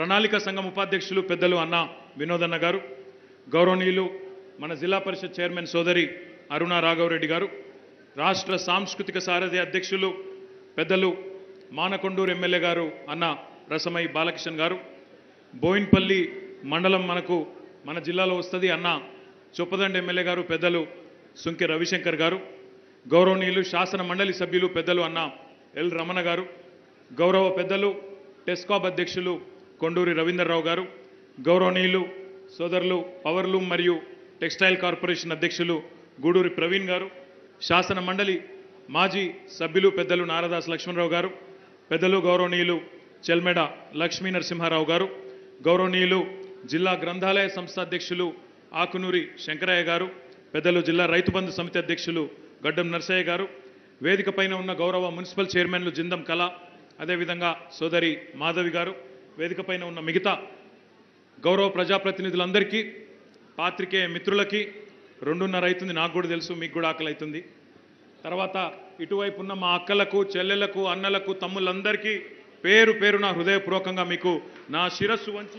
ప్రణాళిక సంఘం ఉపాధ్యక్షులు పెద్దలు అన్న వినోదన్న గారు గౌరవనీయులు మన జిల్లా పరిషత్ చైర్మన్ సోదరి అరుణ రాఘవరెడ్డి గారు రాష్ట్ర సాంస్కృతిక సారథి అధ్యక్షులు పెద్దలు మానకొండూరు ఎమ్మెల్యే గారు అన్న రసమై బాలకిషన్ గారు బోయిన్పల్లి మండలం మనకు మన జిల్లాలో వస్తుంది అన్న చొప్పదండి ఎమ్మెల్యే గారు పెద్దలు సుంకె రవిశంకర్ గారు గౌరవనీయులు శాసన మండలి సభ్యులు పెద్దలు అన్న ఎల్ రమణ గారు గౌరవ పెద్దలు టెస్కాబ్ అధ్యక్షులు కొండూరి రవీందర్రావు గారు గౌరవనీయులు సోదరులు పవర్లూమ్ మరియు టెక్స్టైల్ కార్పొరేషన్ అధ్యక్షులు గూడూరి ప్రవీణ్ గారు శాసన మండలి మాజీ సభ్యులు పెద్దలు నారదాస్ లక్ష్మణరావు గారు పెద్దలు గౌరవనీయులు చెల్మెడ లక్ష్మీ నరసింహారావు గారు గౌరవనీయులు జిల్లా గ్రంథాలయ సంస్థ అధ్యక్షులు ఆకునూరి శంకరయ్య గారు పెద్దలు జిల్లా రైతు బంధు సమితి అధ్యక్షులు గడ్డం నర్సయ్య గారు వేదిక పైన ఉన్న గౌరవ మున్సిపల్ చైర్మన్లు జిందం కళ అదేవిధంగా సోదరి మాధవి గారు వేదిక పైన ఉన్న మిగతా గౌరవ ప్రజాప్రతినిధులందరికీ పాత్రికేయ మిత్రులకి రెండున్నర అవుతుంది నాకు కూడా తెలుసు మీకు కూడా ఆకలి అవుతుంది తర్వాత ఇటువైపు ఉన్న మా అక్కలకు చెల్లెలకు అన్నలకు తమ్ముళ్ళందరికీ పేరు పేరు నా హృదయపూర్వకంగా మీకు నా శిరస్సు వంచి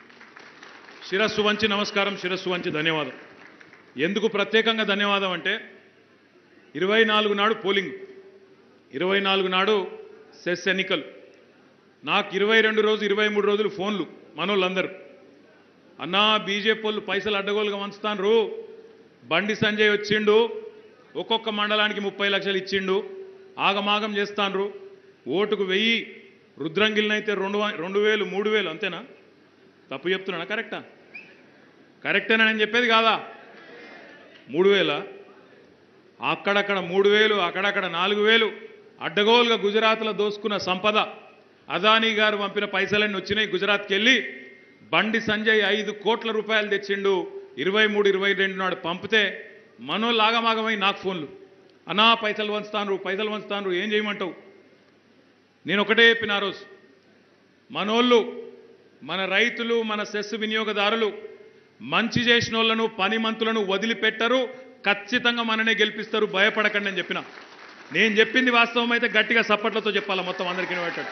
శిరస్సు వంచి నమస్కారం శిరస్సు వంచి ధన్యవాదం ఎందుకు ప్రత్యేకంగా ధన్యవాదం అంటే ఇరవై నాలుగు నాడు పోలింగ్ ఇరవై నాలుగు నాడు సెస్ ఎన్నికలు నాకు ఇరవై రెండు రోజు ఇరవై మూడు రోజులు ఫోన్లు మనోళ్ళందరూ అన్నా బీజేపీ వాళ్ళు పైసలు అడ్డగోలుగా వంచుతాన్రు బండి సంజయ్ వచ్చిండు ఒక్కొక్క మండలానికి ముప్పై లక్షలు ఇచ్చిండు ఆగమాగం చేస్తాన్రు ఓటుకు వెయ్యి రుద్రంగిల్నైతే రెండు వ- రెండు వేలు మూడు వేలు అంతేనా తప్పు చెప్తున్నానా కరెక్టా కరెక్టేనా నేను చెప్పేది కాదా మూడు వేల అక్కడక్కడ మూడు వేలు అక్కడక్కడ నాలుగు వేలు అడ్డగోలుగా గుజరాత్లో దోసుకున్న సంపద అదానీ గారు పంపిన పైసలన్నీ వచ్చినాయి గుజరాత్కి వెళ్ళి బండి సంజయ్ ఐదు కోట్ల రూపాయలు తెచ్చిండు ఇరవై మూడు ఇరవై రెండు నాడు పంపితే మనోలాగమాగమై నాకు ఫోన్లు అన్నా పైసలు వంచుతాను పైసలు వంచుతాను ఏం చేయమంటావు నేను ఒకటే చెప్పిన ఆ రోజు మనోళ్ళు మన రైతులు మన సెస్ వినియోగదారులు మంచి చేసిన వాళ్ళను పనిమంతులను వదిలిపెట్టరు ఖచ్చితంగా మననే గెలిపిస్తారు భయపడకండి అని చెప్పిన నేను చెప్పింది వాస్తవం అయితే గట్టిగా సప్పట్లతో చెప్పాలి మొత్తం అందరికీ వినబెట్టట్టు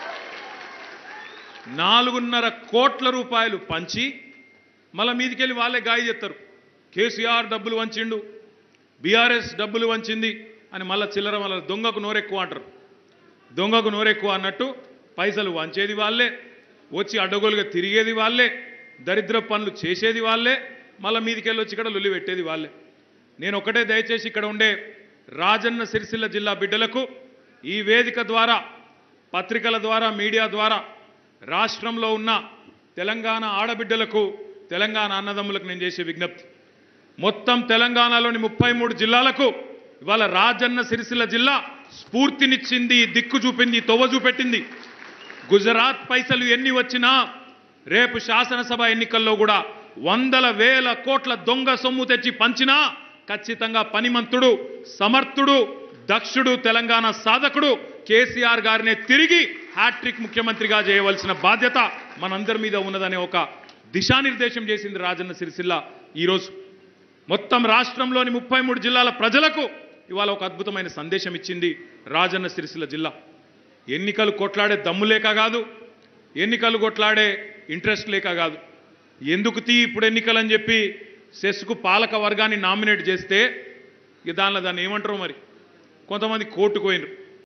నాలుగున్నర కోట్ల రూపాయలు పంచి మళ్ళీ మీదికెళ్ళి వాళ్ళే గాయ చేస్తారు కేసీఆర్ డబ్బులు వంచిండు బీఆర్ఎస్ డబ్బులు వంచింది అని మళ్ళీ చిల్లర మళ్ళీ దొంగకు నోరెక్కువ అంటారు దొంగకు నోరెక్కువ అన్నట్టు పైసలు వంచేది వాళ్ళే వచ్చి అడ్డగోలుగా తిరిగేది వాళ్ళే దరిద్ర పనులు చేసేది వాళ్ళే మళ్ళీ మీదికెళ్ళి వచ్చి ఇక్కడ లొల్లి పెట్టేది వాళ్ళే నేను ఒకటే దయచేసి ఇక్కడ ఉండే రాజన్న సిరిసిల్ల జిల్లా బిడ్డలకు ఈ వేదిక ద్వారా పత్రికల ద్వారా మీడియా ద్వారా రాష్ట్రంలో ఉన్న తెలంగాణ ఆడబిడ్డలకు తెలంగాణ అన్నదమ్ములకు నేను చేసే విజ్ఞప్తి మొత్తం తెలంగాణలోని ముప్పై మూడు జిల్లాలకు ఇవాళ రాజన్న సిరిసిల్ల జిల్లా స్ఫూర్తినిచ్చింది దిక్కు చూపింది తొవ్వ చూపెట్టింది గుజరాత్ పైసలు ఎన్ని వచ్చినా రేపు శాసనసభ ఎన్నికల్లో కూడా వందల వేల కోట్ల దొంగ సొమ్ము తెచ్చి పంచినా ఖచ్చితంగా పనిమంతుడు సమర్థుడు దక్షుడు తెలంగాణ సాధకుడు కేసీఆర్ గారినే తిరిగి హ్యాట్రిక్ ముఖ్యమంత్రిగా చేయవలసిన బాధ్యత మనందరి మీద ఉన్నదనే ఒక దిశానిర్దేశం చేసింది రాజన్న సిరిసిల్ల ఈరోజు మొత్తం రాష్ట్రంలోని ముప్పై మూడు జిల్లాల ప్రజలకు ఇవాళ ఒక అద్భుతమైన సందేశం ఇచ్చింది రాజన్న సిరిసిల్ల జిల్లా ఎన్నికలు కొట్లాడే దమ్ము లేక కాదు ఎన్నికలు కొట్లాడే ఇంట్రెస్ట్ లేక కాదు ఎందుకు తీ ఇప్పుడు ఎన్నికలు అని చెప్పి సెస్కు పాలక వర్గాన్ని నామినేట్ చేస్తే ఇక దానిలో దాన్ని ఏమంటారు మరి కొంతమంది కోర్టుకు పోయినరు